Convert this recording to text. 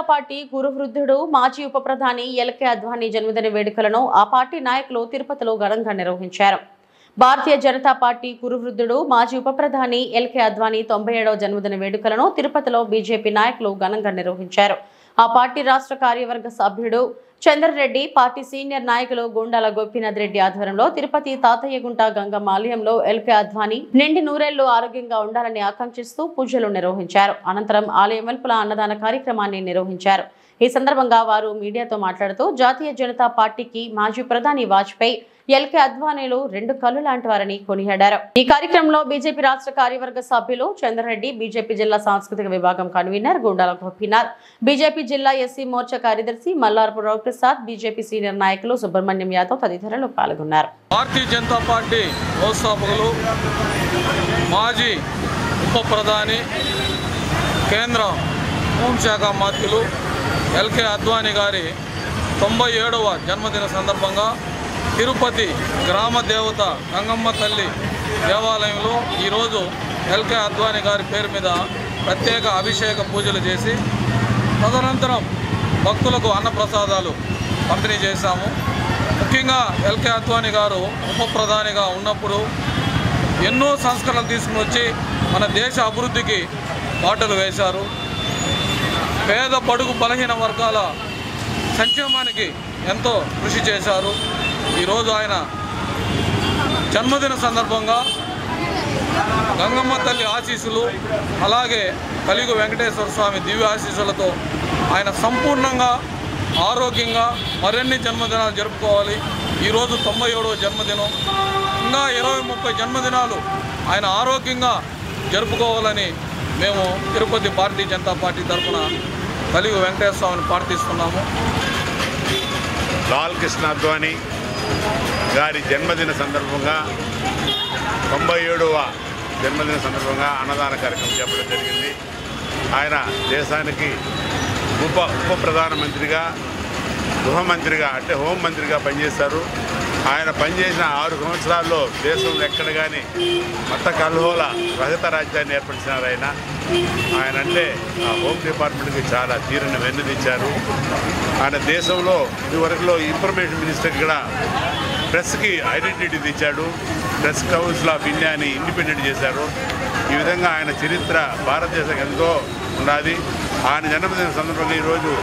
party గురువృద్ధుడు మాజీ ఉప ప్రధాని ఎల్కే అద్వానీ జన్మదిన వేడుకలను ఆ పార్టీ నాయకులు తిరుపతిలో ఘనంగా నిర్వహించారు భారతీయ జనతా పార్టీ కురువృద్ధుడు మాజీ ఉప ప్రధాని ఎల్కే అద్వానీ తొంభై ఏడవ జన్మదిన వేడుకలను తిరుపతిలో బీజేపీ నాయకులు ఘనంగా నిర్వహించారు ఆ పార్టీ రాష్ట్ర కార్యవర్గ సభ్యుడు చంద్రరెడ్డి పార్టీ సీనియర్ నాయకులు గుండాల గోపీనాథ్ రెడ్డి ఆధ్వర్యంలో తిరుపతి తాతయ్యగుంట గంగమ్మ ఆలయంలో ఎల్కే అద్వానీ నిండి నూరేళ్లు ఆరోగ్యంగా ఉండాలని ఆకాంక్షిస్తూ పూజలు నిర్వహించారు అనంతరం ఆలయం వెలుపల అన్నదాన కార్యక్రమాన్ని నిర్వహించారు ఈ సందర్భంగా వారు మీడియాతో మాట్లాడుతూ జాతీయ జనతా పార్టీకి మాజీ ప్రధాని వాజ్పేయి ఎల్కే అద్వానీలు రెండు కళ్ళు లాంటి వారని కొనియాడారు ఈ కార్యక్రమంలో బీజేపీ రాష్ట్ర కార్యవర్గ సభ్యులు చంద్రరెడ్డి బీజేపీ జిల్లా సాంస్కృతిక విభాగం కన్వీనర్ గుండాల గోపీనాథ్ బీజేపీ జిల్లా ఎస్సీ మోర్చా కార్యదర్శి మల్లారపు రావుప్రసాద్ బీజేపీ సీనియర్ నాయకులు సుబ్రహ్మణ్యం యాదవ్ తదితరులు పాల్గొన్నారు భారతీయ జనతా పార్టీ వ్యవస్థాపకులు మాజీ ఉప ప్రధాని కేంద్ర హోంశాఖ మంత్రులు ఎల్కే అద్వానీ గారి తొంభై ఏడవ జన్మదిన సందర్భంగా తిరుపతి గ్రామ దేవత గంగమ్మ తల్లి దేవాలయంలో ఈరోజు ఎల్కే అద్వానీ గారి పేరు మీద ప్రత్యేక అభిషేక పూజలు చేసి తదనంతరం భక్తులకు అన్నప్రసాదాలు పంపిణీ చేశాము ముఖ్యంగా ఎల్కే అద్వానీ గారు ఉప ప్రధానిగా ఉన్నప్పుడు ఎన్నో సంస్కరణలు తీసుకుని వచ్చి మన దేశ అభివృద్ధికి బాటలు వేశారు పేద బడుగు బలహీన వర్గాల సంక్షేమానికి ఎంతో కృషి చేశారు ఈరోజు ఆయన జన్మదిన సందర్భంగా గంగమ్మ తల్లి ఆశీస్సులు అలాగే కలియుగ వెంకటేశ్వర స్వామి దివ్య ఆశీస్సులతో ఆయన సంపూర్ణంగా ఆరోగ్యంగా మరిన్ని జన్మదినాలు జరుపుకోవాలి ఈరోజు తొంభై ఏడవ జన్మదినం ఇంకా ఇరవై ముప్పై జన్మదినాలు ఆయన ఆరోగ్యంగా జరుపుకోవాలని మేము తిరుపతి భారతీయ జనతా పార్టీ తరఫున కలియుగ వెంకటేశ్వర స్వామిని ప్రార్థిస్తున్నాము లాల్ కృష్ణ అద్వానీ గారి జన్మదిన సందర్భంగా తొంభై ఏడవ జన్మదిన సందర్భంగా అన్నదాన కార్యక్రమం చేపట్టడం జరిగింది ఆయన దేశానికి ఉప ఉప ప్రధానమంత్రిగా గృహమంత్రిగా అంటే హోంమంత్రిగా పనిచేశారు ఆయన పనిచేసిన ఆరు సంవత్సరాల్లో దేశంలో ఎక్కడ కానీ మత కల్హోల రహిత రాజ్యాన్ని ఏర్పరిచినారు ఆయన ఆయన అంటే ఆ హోమ్ డిపార్ట్మెంట్కి చాలా తీరని వెన్నుదిచ్చారు ఆయన దేశంలో ఇదివరకులో ఇన్ఫర్మేషన్ మినిస్టర్ కూడా ప్రెస్కి ఐడెంటిటీ తెచ్చాడు ప్రెస్ కౌన్సిల్ ఆఫ్ ఇండియాని ఇండిపెండెంట్ చేశారు ఈ విధంగా ఆయన చరిత్ర భారతదేశం ఎంతో ఉన్నది ఆయన జన్మదిన సందర్భంగా ఈరోజు